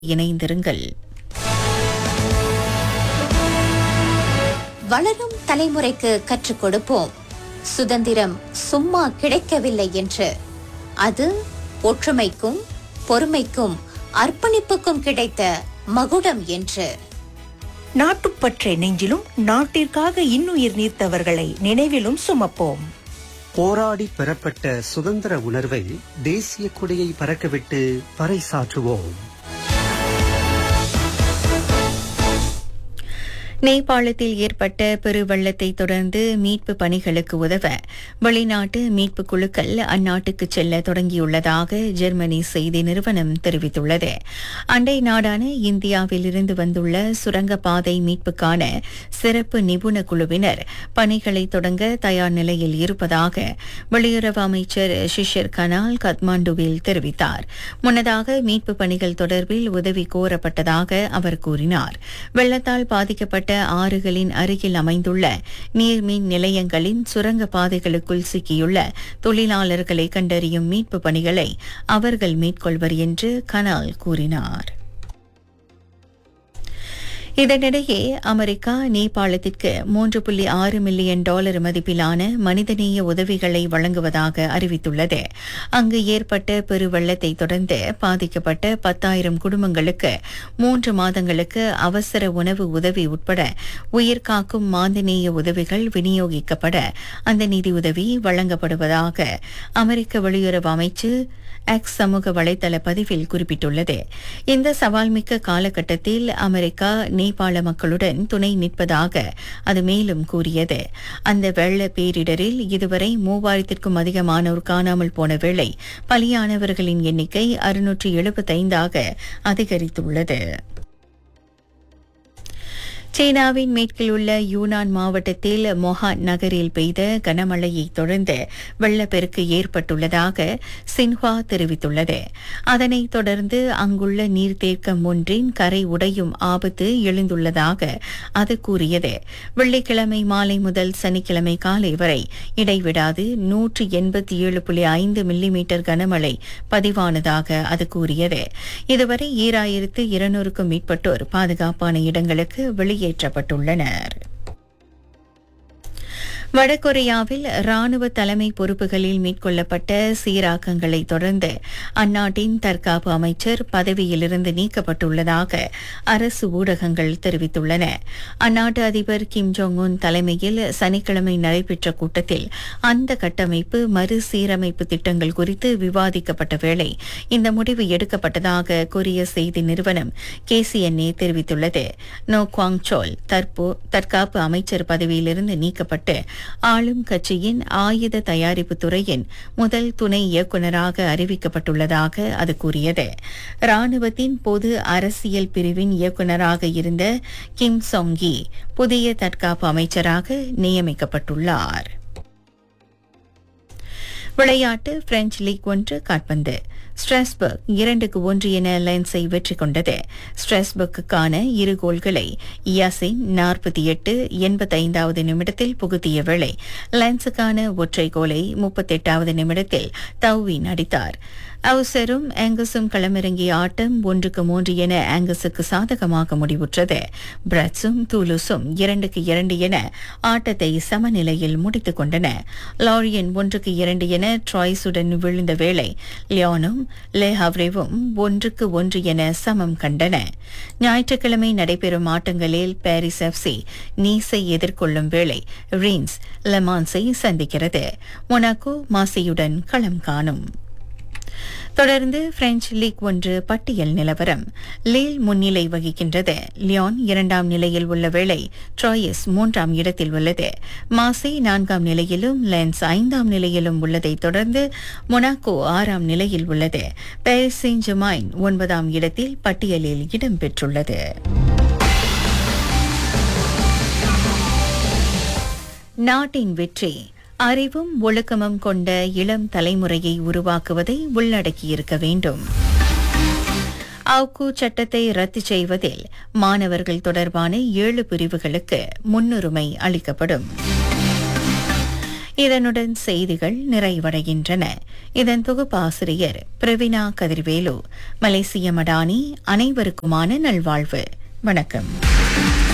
இணைந்திருங்கள் வளரும் தலைமுறைக்கு கற்றுக் கொடுப்போம் சுதந்திரம் சும்மா கிடைக்கவில்லை என்று அது ஒற்றுமைக்கும் பொறுமைக்கும் அர்ப்பணிப்புக்கும் கிடைத்த மகுடம் என்று நாட்டுப்பற்றை நெஞ்சிலும் நாட்டிற்காக இன்னுயிர் நீர்த்தவர்களை நினைவிலும் சுமப்போம் போராடி பெறப்பட்ட சுதந்திர உணர்வை தேசிய கொடியை பறக்கவிட்டு பறைசாற்றுவோம் நேபாளத்தில் ஏற்பட்ட பெருவெள்ளத்தை தொடர்ந்து மீட்பு பணிகளுக்கு உதவ வெளிநாட்டு மீட்பு குழுக்கள் அந்நாட்டுக்கு செல்ல தொடங்கியுள்ளதாக ஜெர்மனி செய்தி நிறுவனம் தெரிவித்துள்ளது அண்டை நாடான இந்தியாவில் இருந்து வந்துள்ள சுரங்கப்பாதை மீட்புக்கான சிறப்பு நிபுண குழுவினர் பணிகளை தொடங்க தயார் நிலையில் இருப்பதாக வெளியுறவு அமைச்சர் ஷிஷிர் கனால் கத்மாண்டுவில் தெரிவித்தார் முன்னதாக மீட்பு பணிகள் தொடர்பில் உதவி கோரப்பட்டதாக அவர் கூறினார் வெள்ளத்தால் பாதிக்கப்பட்ட ஆறுகளின் அருகில் அமைந்துள்ள நீர்மின் நிலையங்களின் சுரங்க பாதைகளுக்குள் சிக்கியுள்ள தொழிலாளர்களை கண்டறியும் மீட்பு பணிகளை அவர்கள் மேற்கொள்வர் என்று கனால் கூறினார் இதனிடையே அமெரிக்கா நேபாளத்திற்கு மூன்று புள்ளி ஆறு மில்லியன் டாலர் மதிப்பிலான மனிதநேய உதவிகளை வழங்குவதாக அறிவித்துள்ளது அங்கு ஏற்பட்ட பெருவெள்ளத்தை தொடர்ந்து பாதிக்கப்பட்ட பத்தாயிரம் குடும்பங்களுக்கு மூன்று மாதங்களுக்கு அவசர உணவு உதவி உட்பட உயிர்காக்கும் மாந்தநேய உதவிகள் விநியோகிக்கப்பட அந்த நிதியுதவி வழங்கப்படுவதாக அமெரிக்க வெளியுறவு அமைச்சு எக்ஸ் சமூக வலைதள பதிவில் குறிப்பிட்டுள்ளது இந்த சவால்மிக்க காலகட்டத்தில் அமெரிக்கா நேபாள மக்களுடன் துணை நிற்பதாக அது மேலும் கூறியது அந்த வெள்ள பேரிடரில் இதுவரை மூவாயிரத்திற்கும் அதிகமானோர் காணாமல் போன வேளை பலியானவர்களின் எண்ணிக்கை அறுநூற்று எழுபத்தைந்தாக அதிகரித்துள்ளது சீனாவின் மேற்கில் உள்ள யூனான் மாவட்டத்தில் மொஹான் நகரில் பெய்த கனமழையை தொடர்ந்து வெள்ளப்பெருக்கு ஏற்பட்டுள்ளதாக சின்ஹுவா தெரிவித்துள்ளது அதனைத் தொடர்ந்து அங்குள்ள நீர்த்தேக்கம் ஒன்றின் கரை உடையும் ஆபத்து எழுந்துள்ளதாக அது கூறியது வெள்ளிக்கிழமை மாலை முதல் சனிக்கிழமை காலை வரை இடைவிடாது நூற்று எண்பத்தி ஏழு புள்ளி ஐந்து மில்லிமீட்டர் கனமழை பதிவானதாக அது கூறியது இதுவரை ஈராயிரத்து இருநூறுக்கும் மேற்பட்டோர் பாதுகாப்பான இடங்களுக்கு வெளியேற்றப்பட்டுள்ளனர் வடகொரியாவில் ராணுவ தலைமை பொறுப்புகளில் மேற்கொள்ளப்பட்ட சீராக்கங்களை தொடர்ந்து அந்நாட்டின் தற்காப்பு அமைச்சர் பதவியிலிருந்து நீக்கப்பட்டுள்ளதாக அரசு ஊடகங்கள் தெரிவித்துள்ளன அந்நாட்டு அதிபர் கிம் ஜோங் உன் தலைமையில் சனிக்கிழமை நடைபெற்ற கூட்டத்தில் அந்த கட்டமைப்பு மறுசீரமைப்பு திட்டங்கள் குறித்து விவாதிக்கப்பட்ட வேளை இந்த முடிவு எடுக்கப்பட்டதாக கொரிய செய்தி நிறுவனம் கேசிஎன்ஏ தெரிவித்துள்ளது நோ குவாங் சோல் தற்போ தற்காப்பு அமைச்சர் பதவியிலிருந்து நீக்கப்பட்டு ஆளும் கட்சியின் ஆயுத தயாரிப்பு துறையின் முதல் துணை இயக்குநராக அறிவிக்கப்பட்டுள்ளதாக அது கூறியது ராணுவத்தின் பொது அரசியல் பிரிவின் இயக்குநராக இருந்த கிம் சொங்கி புதிய தற்காப்பு அமைச்சராக நியமிக்கப்பட்டுள்ளார் விளையாட்டு பிரெஞ்சு லீக் ஒன்று காட்பந்து ஸ்ட்ராஸ்பர்க் இரண்டுக்கு ஒன்று என லென்ஸை வெற்றி கொண்டது ஸ்ட்ராஸ்பர்க்குக்கான இரு கோல்களை யாசின் நாற்பத்தி எட்டு எண்பத்தைந்தாவது நிமிடத்தில் புகுத்திய வேளை லென்ஸுக்கான ஒற்றை கோலை முப்பத்தெட்டாவது நிமிடத்தில் தௌவின் அடித்தார் அவசரும் ஆங்கஸும் களமிறங்கிய ஆட்டம் ஒன்றுக்கு மூன்று என ஆங்கஸுக்கு சாதகமாக முடிவுற்றது பிரட்ஸும் தூலுஸும் இரண்டுக்கு இரண்டு என ஆட்டத்தை சமநிலையில் முடித்துக் கொண்டன லாரியன் ஒன்றுக்கு இரண்டு என ட்ராய்ஸுடன் விழுந்த வேளை லியோனும் லே ஹவ்ரேவும் ஒன்றுக்கு ஒன்று என சமம் கண்டன ஞாயிற்றுக்கிழமை நடைபெறும் ஆட்டங்களில் பாரிஸ் எஃப்சி நீஸை எதிர்கொள்ளும் வேளை ரீன்ஸ் லெமான்ஸை சந்திக்கிறது மொனாக்கோ மாசியுடன் களம் காணும் தொடர்ந்து பிரெஞ்சு லீக் ஒன்று பட்டியல் நிலவரம் லீல் முன்னிலை வகிக்கின்றது லியோன் இரண்டாம் நிலையில் உள்ள வேளை ட்ராயஸ் மூன்றாம் இடத்தில் உள்ளது மாசே நான்காம் நிலையிலும் லென்ஸ் ஐந்தாம் நிலையிலும் உள்ளதை தொடர்ந்து மொனாக்கோ ஆறாம் நிலையில் உள்ளது பாரிஸ் செயின்ட் ஜெர்மைன் ஒன்பதாம் இடத்தில் பட்டியலில் இடம்பெற்றுள்ளது நாட்டின் வெற்றி அறிவும் ஒழுக்கமும் கொண்ட இளம் தலைமுறையை உருவாக்குவதை உள்ளடக்கியிருக்க வேண்டும் அவுக்கு சட்டத்தை ரத்து செய்வதில் மாணவர்கள் தொடர்பான ஏழு பிரிவுகளுக்கு முன்னுரிமை அளிக்கப்படும் இதனுடன் செய்திகள் நிறைவடைகின்றன இதன் தொகுப்பாசிரியர் பிரவீனா கதிர்வேலு மலேசிய மடானி அனைவருக்குமான நல்வாழ்வு வணக்கம்